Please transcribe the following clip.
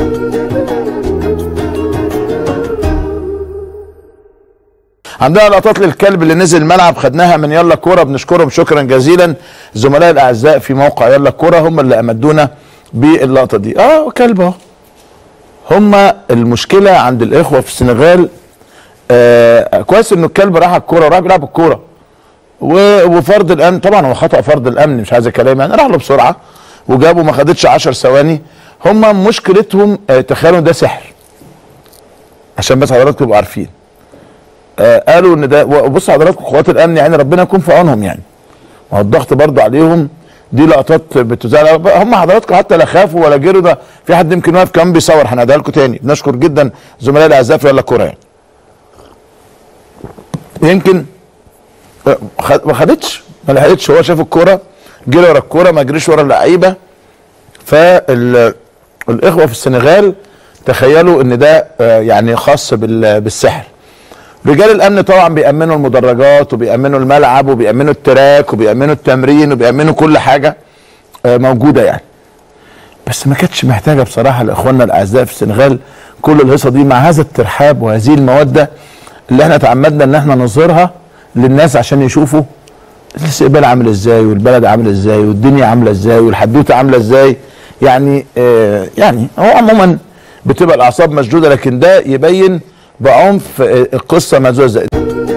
عندنا لقطات للكلب اللي نزل الملعب خدناها من يلا كوره بنشكرهم شكرا جزيلا زملاء الاعزاء في موقع يلا كوره هم اللي امدونا باللقطه دي اه كلب اهو هم المشكله عند الاخوه في السنغال آه كويس انه الكلب راح على الكوره وراح بيلعب الكوره و- وفرض الامن طبعا هو خطا فرض الامن مش عايز كلام يعني راح له بسرعه وجابه ما خدتش 10 ثواني هم مشكلتهم آه تخيلوا ده سحر عشان بس حضراتكم تبقوا عارفين آه قالوا ان ده وبص حضراتكم قوات الامن يعني ربنا يكون في عونهم يعني ما هو الضغط برضو عليهم دي لقطات بتذاع هم حضراتكم حتى لا خافوا ولا جروا ده في حد يمكن واقف كمان بيصور هنعيدها لكم تاني بنشكر جدا زملاء الاعزاء في يلا كوره يعني يمكن آه، خد- ما خدتش ما لحقتش هو شاف الكوره جري ورا الكوره ما جريش ورا اللعيبه فالاخوه في السنغال تخيلوا ان ده آه، يعني خاص بال- بالسحر رجال الامن طبعا بيامنوا المدرجات وبيامنوا الملعب وبيامنوا التراك وبيامنوا التمرين وبيامنوا كل حاجه آه، موجوده يعني بس ما كانتش محتاجه بصراحه لاخواننا الاعزاء في السنغال كل الهيصه دي مع هذا الترحاب وهذه الموده اللي احنا تعمدنا ان احنا نظهرها للناس عشان يشوفوا الاستقبال عامل ازاي والبلد عامل ازاي والدنيا عامله ازاي والحدوته عامله ازاي يعني آه يعني هو عموما بتبقى الاعصاب مشدوده لكن ده يبين بعنف آه، القصه مهزوزه ازاي